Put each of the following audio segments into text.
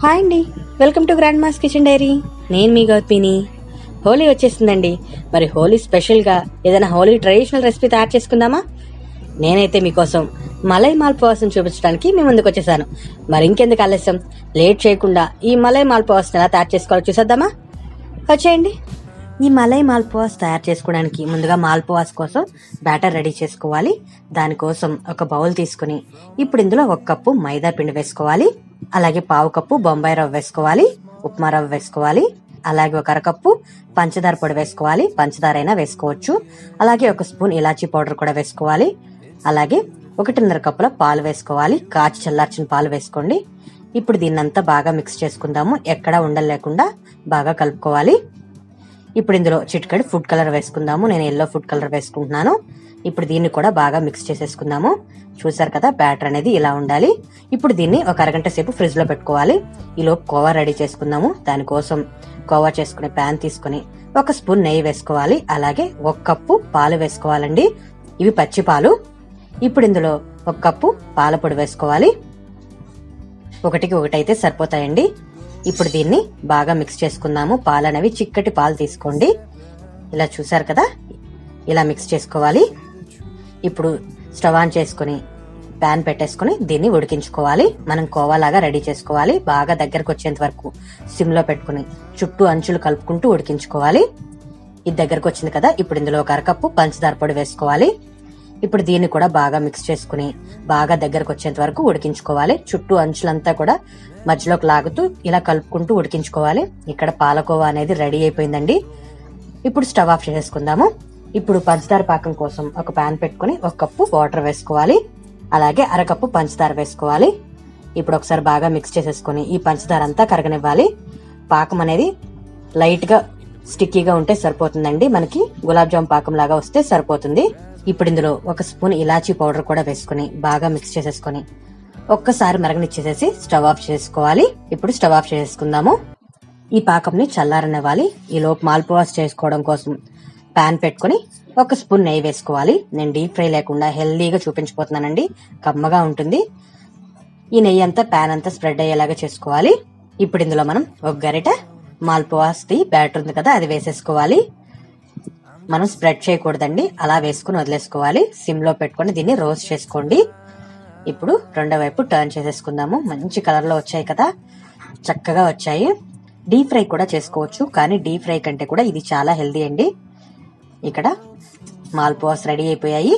hi అండి welcome to grand mass kitchen diary నేను మీ గౌతమిని హోలీ వచ్చేస్తుందండి మరి హోలీ స్పెషల్గా ఏదైనా హోలీ ట్రెడిషనల్ రెసిపీ తయారు చేసుకుందామా నేనైతే మీకోసం మలై మాల్పువాసం చూపించడానికి మీ ముందుకు వచ్చేసాను మరి ఇంకెందుకు ఆలస్యం లేట్ చేయకుండా ఈ మలై మాల్పువాసం ఎలా తయారు చేసుకోవాలో చూసేద్దామా వచ్చేయండి ఈ మలై మాల్పువాస్ తయారు చేసుకోవడానికి ముందుగా మాల్పువాస్ కోసం బ్యాటర్ రెడీ చేసుకోవాలి దానికోసం ఒక బౌల్ తీసుకుని ఇప్పుడు ఇందులో ఒక కప్పు మైదా పిండి వేసుకోవాలి అలాగే పావు కప్పు బొంబాయి రవ్వ వేసుకోవాలి ఉప్మా రవ్వ వేసుకోవాలి అలాగే ఒక అరకప్పు పంచదార పొడి వేసుకోవాలి పంచదార అయినా వేసుకోవచ్చు అలాగే ఒక స్పూన్ ఇలాచీ పౌడర్ కూడా వేసుకోవాలి అలాగే ఒకటిన్నర కప్పుల పాలు వేసుకోవాలి కాచి చల్లార్చిన పాలు వేసుకోండి ఇప్పుడు దీన్నంతా బాగా మిక్స్ చేసుకుందాము ఎక్కడా ఉండలు లేకుండా బాగా కలుపుకోవాలి ఇప్పుడు ఇందులో చిటికెడు ఫుడ్ కలర్ వేసుకుందాము నేను ఎల్లో ఫుడ్ కలర్ వేసుకుంటున్నాను ఇప్పుడు దీన్ని కూడా బాగా మిక్స్ చేసేసుకుందాము చూసారు కదా బ్యాటర్ అనేది ఇలా ఉండాలి ఇప్పుడు దీన్ని ఒక అరగంట సేపు ఫ్రిడ్జ్ లో పెట్టుకోవాలి ఈలోపు కోవా రెడీ చేసుకుందాము దానికోసం కోవా చేసుకునే ప్యాన్ తీసుకుని ఒక స్పూన్ నెయ్యి వేసుకోవాలి అలాగే ఒక కప్పు పాలు వేసుకోవాలండి ఇవి పచ్చి పాలు ఇప్పుడు ఇందులో ఒక కప్పు పాల పొడి వేసుకోవాలి ఒకటికి ఒకటైతే సరిపోతాయండి ఇప్పుడు దీన్ని బాగా మిక్స్ చేసుకుందాము పాలు అనేవి చిక్కటి పాలు తీసుకోండి ఇలా చూసారు కదా ఇలా మిక్స్ చేసుకోవాలి ఇప్పుడు స్టవ్ ఆన్ చేసుకుని ప్యాన్ పెట్టేసుకుని దీన్ని ఉడికించుకోవాలి మనం కోవాలాగా రెడీ చేసుకోవాలి బాగా దగ్గరకు వచ్చేంత వరకు సిమ్ లో పెట్టుకుని చుట్టూ అంచులు కలుపుకుంటూ ఉడికించుకోవాలి ఇది దగ్గరకు వచ్చింది కదా ఇప్పుడు ఇందులో ఒక అరకప్పు పంచదార పొడి వేసుకోవాలి ఇప్పుడు దీన్ని కూడా బాగా మిక్స్ చేసుకుని బాగా దగ్గరకు వచ్చేంత వరకు ఉడికించుకోవాలి చుట్టూ అంచులంతా కూడా మధ్యలోకి లాగుతూ ఇలా కలుపుకుంటూ ఉడికించుకోవాలి ఇక్కడ పాలకోవా అనేది రెడీ అయిపోయిందండి ఇప్పుడు స్టవ్ ఆఫ్ చేసేసుకుందాము ఇప్పుడు పంచదార పాకం కోసం ఒక పాన్ పెట్టుకుని ఒక కప్పు వాటర్ వేసుకోవాలి అలాగే అరకప్పు పంచదార వేసుకోవాలి ఇప్పుడు ఒకసారి బాగా మిక్స్ చేసేసుకుని ఈ పంచదార అంతా కరగనివ్వాలి పాకం అనేది లైట్ గా స్టిక్కీగా ఉంటే సరిపోతుందండి మనకి గులాబ్ జామ్ పాకం లాగా వస్తే సరిపోతుంది ఇప్పుడు ఇందులో ఒక స్పూన్ ఇలాచీ పౌడర్ కూడా వేసుకుని బాగా మిక్స్ చేసేసుకుని ఒక్కసారి మరగనిచ్చేసేసి స్టవ్ ఆఫ్ చేసుకోవాలి ఇప్పుడు స్టవ్ ఆఫ్ చేసుకుందాము ఈ పాకంని చల్లారనివ్వాలి ఈ లోపు మాల్పువాస్ చేసుకోవడం కోసం పాన్ పెట్టుకుని ఒక స్పూన్ నెయ్యి వేసుకోవాలి నేను డీప్ ఫ్రై లేకుండా హెల్దీగా చూపించిపోతున్నానండి కమ్మగా ఉంటుంది ఈ నెయ్యి అంతా పాన్ అంతా స్ప్రెడ్ అయ్యేలాగా చేసుకోవాలి ఇప్పుడు ఇందులో మనం ఒక గరిట మాల్పువాస్ ది బ్యాటర్ ఉంది కదా అది వేసేసుకోవాలి మనం స్ప్రెడ్ చేయకూడదండి అలా వేసుకుని వదిలేసుకోవాలి సిమ్ లో పెట్టుకొని దీన్ని రోస్ట్ చేసుకోండి ఇప్పుడు రెండో వైపు టర్న్ చేసేసుకుందాము మంచి కలర్ లో వచ్చాయి కదా చక్కగా వచ్చాయి డీప్ ఫ్రై కూడా చేసుకోవచ్చు కానీ డీప్ ఫ్రై కంటే కూడా ఇది చాలా హెల్దీ అండి ఇక్కడ మాల్పువాస్ రెడీ అయిపోయాయి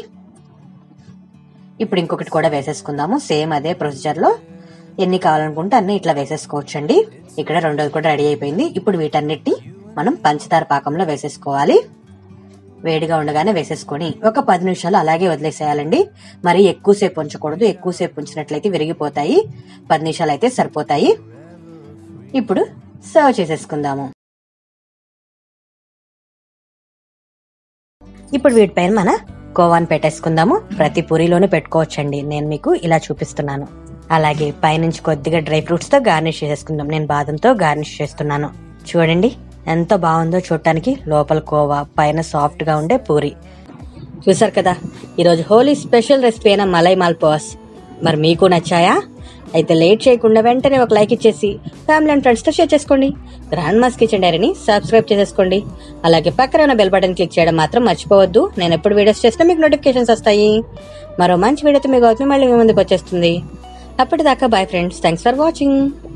ఇప్పుడు ఇంకొకటి కూడా వేసేసుకుందాము సేమ్ అదే ప్రొసీజర్ లో ఎన్ని కావాలనుకుంటే అన్ని ఇట్లా వేసేసుకోవచ్చు అండి ఇక్కడ రెండోది కూడా రెడీ అయిపోయింది ఇప్పుడు వీటన్నిటి మనం పంచదార పాకంలో వేసేసుకోవాలి వేడిగా ఉండగానే వేసేసుకొని ఒక పది నిమిషాలు అలాగే వదిలేసేయాలండి మరి ఎక్కువసేపు ఉంచకూడదు ఎక్కువసేపు ఉంచినట్లయితే విరిగిపోతాయి పది నిమిషాలు అయితే సరిపోతాయి ఇప్పుడు సర్వ్ చేసేసుకుందాము ఇప్పుడు వీటిపైన మన కోవాన్ పెట్టేసుకుందాము ప్రతి పూరిలోనే పెట్టుకోవచ్చండి నేను మీకు ఇలా చూపిస్తున్నాను అలాగే పైనుంచి కొద్దిగా డ్రై ఫ్రూట్స్ తో గార్నిష్ చేసేసుకుందాం నేను బాదంతో గార్నిష్ చేస్తున్నాను చూడండి ఎంత బాగుందో చూడటానికి లోపల కోవా పైన సాఫ్ట్ గా ఉండే పూరి చూసారు కదా ఈరోజు హోలీ స్పెషల్ రెసిపీ అయిన మలై మాల్పోస్ మరి మీకు నచ్చాయా అయితే లేట్ చేయకుండా వెంటనే ఒక లైక్ ఇచ్చేసి ఫ్యామిలీ అండ్ ఫ్రెండ్స్తో షేర్ చేసుకోండి గ్రాండ్ మాస్ కిచెన్ డైరీని సబ్స్క్రైబ్ చేసేసుకోండి అలాగే పక్కన ఉన్న బెల్ బటన్ క్లిక్ చేయడం మాత్రం మర్చిపోవద్దు నేను ఎప్పుడు వీడియోస్ చేసినా మీకు నోటిఫికేషన్స్ వస్తాయి మరో మంచి వీడియోతో మీకు అవుతుంది మళ్ళీ మీ ముందుకు వచ్చేస్తుంది అప్పటిదాకా bye friends thanks for watching